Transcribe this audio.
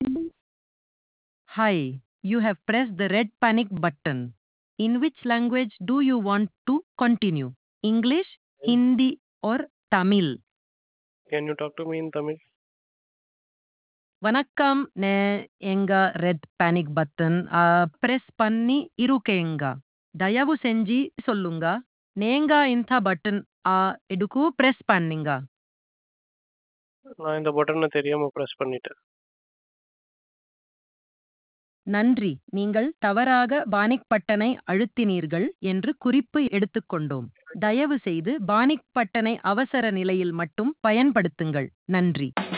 Hi, you have pressed the red panic button. In which language do you want to continue? English, Hindi, or Tamil? Can you talk to me in Tamil? வணக்கம் நே எங்க red panic button press பண்ணி இருக்கேங்க தயவு செஞ்சு சொல்லுங்க நீங்க இந்த பட்டன் எதுக்கு பிரஸ் பண்ணீங்க நான் இந்த பட்டனை தெரியாம பிரஸ் பண்ணிட்டேன் நன்றி நீங்கள் தவறாக பானிக் பட்டனை அழுத்தினீர்கள் என்று குறிப்பு எடுத்துக்கொண்டோம் தயவு செய்து பானிக் பட்டனை அவசர நிலையில் மட்டும் பயன்படுத்துங்கள் நன்றி